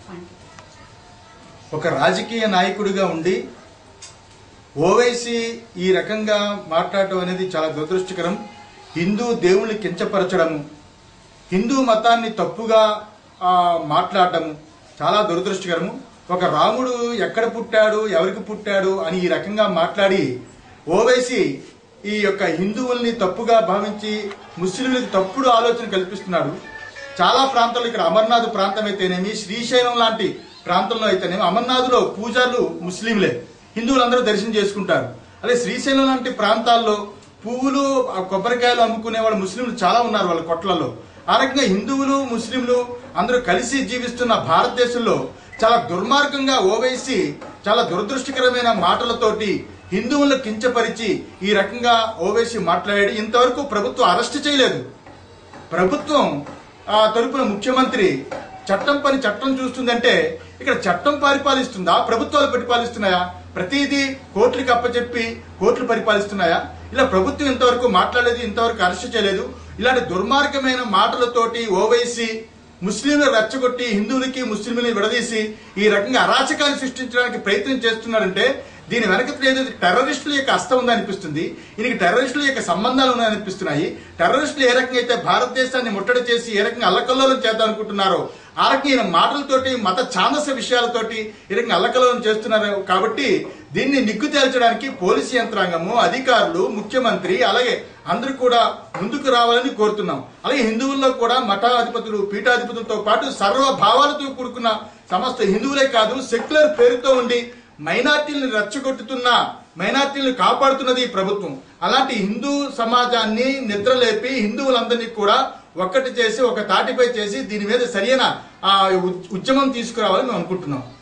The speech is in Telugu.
చెప్పండి ఒక రాజకీయ నాయకుడిగా ఉండి ఓవైసీ ఈ రకంగా మాట్లాడటం అనేది చాలా దురదృష్టకరం హిందూ దేవుణ్ణి కించపరచడము హిందూ మతాన్ని తప్పుగా ఆ, మాట్లాడటము చాలా దురదృష్టకరము ఒక రాముడు ఎక్కడ పుట్టాడు ఎవరికి పుట్టాడు అని ఈ రకంగా మాట్లాడి ఓవైసీ ఈ యొక్క హిందువుల్ని తప్పుగా భావించి ముస్లింలకు తప్పుడు ఆలోచన కల్పిస్తున్నాడు చాలా ప్రాంతాలు ఇక్కడ అమర్నాథ్ ప్రాంతం అయితేనేమి శ్రీశైలం లాంటి ప్రాంతంలో అయితేనేమి అమర్నాథ్లో పూజారులు ముస్లింలే హిందువులందరూ దర్శనం చేసుకుంటారు అదే శ్రీశైలం లాంటి ప్రాంతాల్లో పువ్వులు ఆ కొబ్బరికాయలు అమ్ముకునే వాళ్ళు ముస్లింలు చాలా ఉన్నారు వాళ్ళ కొట్లలో ఆ రకంగా హిందువులు ముస్లింలు అందరూ కలిసి జీవిస్తున్న భారతదేశంలో చాలా దుర్మార్గంగా ఓవైసీ చాలా దురదృష్టకరమైన మాటలతోటి హిందువులను కించపరిచి ఈ రకంగా ఓవైసీ మాట్లాడాడు ఇంతవరకు ప్రభుత్వం అరెస్ట్ చేయలేదు ప్రభుత్వం ఆ తరపున ముఖ్యమంత్రి చట్టం పని చట్టం చూస్తుందంటే ఇక్కడ చట్టం పరిపాలిస్తుందా ప్రభుత్వాలు పరిపాలిస్తున్నాయా ప్రతిదీ కోర్టులకు అప్పచెప్పి కోర్టులు పరిపాలిస్తున్నాయా ఇలా ప్రభుత్వం ఇంతవరకు మాట్లాడలేదు ఇంతవరకు అరెస్ట్ చేయలేదు ఇలాంటి దుర్మార్గమైన మాటలతోటి ఓవైసీ ముస్లింలు రెచ్చగొట్టి హిందువులకి ముస్లింలని విడదీసి ఈ రకంగా అరాచకాన్ని సృష్టించడానికి ప్రయత్నం చేస్తున్నారంటే దీని వెనక ఏదో టెర్రరిస్టుల యొక్క హస్తం ఉందనిపిస్తుంది దీనికి టెర్రరిస్టుల యొక్క సంబంధాలు ఉన్నాయనిపిస్తున్నాయి టెర్రరిస్టులు ఏ రకంగా అయితే భారతదేశాన్ని ముట్టడి చేసి ఏ రకంగా అల్లకల్లోలం చేద్దాం అనుకుంటున్నారో ఆ రకంగా ఈయన మాటలతోటి మత ఛాందస విషయాలతోటి ఈ రకంగా అల్లకల్లోలం చేస్తున్నారు కాబట్టి దీన్ని నిగ్గు తేల్చడానికి పోలీసు యంత్రాంగము అధికారులు ముఖ్యమంత్రి అలాగే అందరూ కూడా ముందుకు రావాలని కోరుతున్నాం అలాగే హిందువుల్లో కూడా మఠాధిపతులు పీఠాధిపతులతో పాటు సర్వ భావాలతో కూడుకున్న సమస్త హిందువులే కాదు సెక్యులర్ పేరుతో ఉండి మైనార్టీలను రెచ్చగొట్టుతున్న మైనార్టీలను కాపాడుతున్నది ఈ ప్రభుత్వం అలాంటి హిందూ సమాజాన్ని నిద్రలేపి హిందువులందరినీ కూడా ఒక్కటి చేసి ఒక తాటిపై చేసి దీని మీద సరైన ఆ, ఉద్యమం తీసుకురావాలని మేము అనుకుంటున్నాం